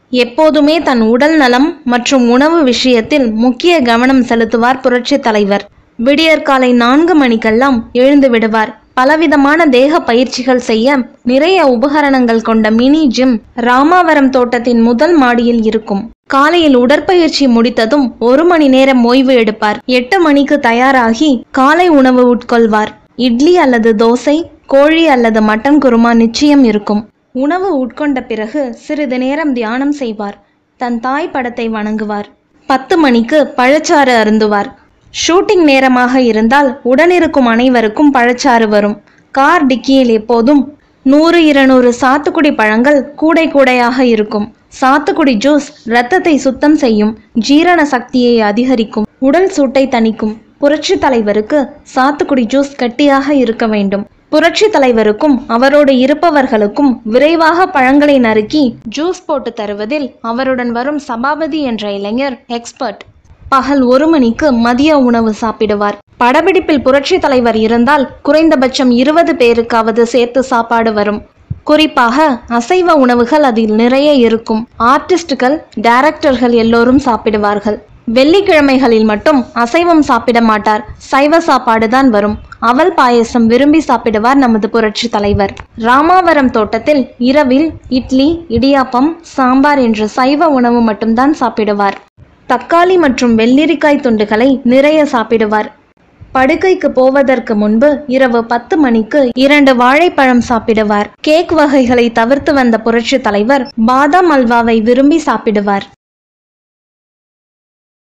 எப்போதுமே தன் உடல் நலம் மற்றும் உணவு விஷயத்தில் முக்கிய கவனம் செலுத்துவார் புரட்சித் தலைவர் விடியற்காலை நான்கு மணிக்கெல்லாம் எழுந்து விடுவார் பலவிதமான தேக பயிற்சிகள் செய்ய நிறைய உபகரணங்கள் கொண்ட மினி ஜிம் ராமாவரம் தோட்டத்தின் முதல் மாடியில் இருக்கும் காலையில் உடற்பயிற்சி முடித்ததும் ஒரு மணி நேரம் ஓய்வு எடுப்பார் எட்டு மணிக்கு தயாராகி காலை உணவு உட்கொள்வார் இட்லி அல்லது தோசை கோழி அல்லது மட்டன் குருமா நிச்சயம் இருக்கும் உணவு உட்கொண்ட பிறகு சிறிது நேரம் தியானம் செய்வார் தன் தாய் படத்தை வணங்குவார் பத்து மணிக்கு பழச்சாறு அருந்துவார் ஷூட்டிங் நேரமாக இருந்தால் உடனிருக்கும் அனைவருக்கும் பழச்சாறு வரும் கார் டிக்கியில் எப்போதும் நூறு இருநூறு சாத்துக்குடி பழங்கள் கூடை கூடையாக இருக்கும் சாத்துக்குடி ஜூஸ் இரத்தத்தை சுத்தம் செய்யும் ஜீரண சக்தியை அதிகரிக்கும் உடல் சூட்டை தணிக்கும் புரட்சி தலைவருக்கு சாத்துக்குடி ஜூஸ் கட்டியாக இருக்க வேண்டும் புரட்சி தலைவருக்கும் அவரோடு இருப்பவர்களுக்கும் விரைவாக பழங்களை நறுக்கி ஜூஸ் போட்டு தருவதில் அவருடன் வரும் சபாபதி என்ற இளைஞர் எக்ஸ்பர்ட் பகல் ஒரு மணிக்கு மதிய உணவு சாப்பிடுவார் படப்பிடிப்பில் புரட்சி தலைவர் இருந்தால் குறைந்தபட்சம் இருபது பேருக்காவது சேர்த்து சாப்பாடு வரும் குறிப்பாக அசைவ உணவுகள் அதில் நிறைய இருக்கும் ஆர்டிஸ்டுகள் டைரக்டர்கள் எல்லோரும் சாப்பிடுவார்கள் வெள்ளிக்கிழமைகளில் மட்டும் அசைவம் சாப்பிட மாட்டார் சைவ சாப்பாடு தான் வரும் அவல் பாயசம் விரும்பி சாப்பிடுவார் நமது புரட்சி தலைவர் ராமாவரம் தோட்டத்தில் இரவில் இட்லி இடியாப்பம் சாம்பார் என்ற சைவ உணவு மட்டும்தான் சாப்பிடுவார் தக்காளி மற்றும் வெள்ளரிக்காய் துண்டுகளை நிறைய சாப்பிடுவார் படுக்கைக்கு போவதற்கு முன்பு இரவு பத்து மணிக்கு இரண்டு வாழைப்பழம் சாப்பிடுவார் கேக் வகைகளை தவிர்த்து வந்த புரட்சி தலைவர் பாதாம் அல்வாவை விரும்பி சாப்பிடுவார்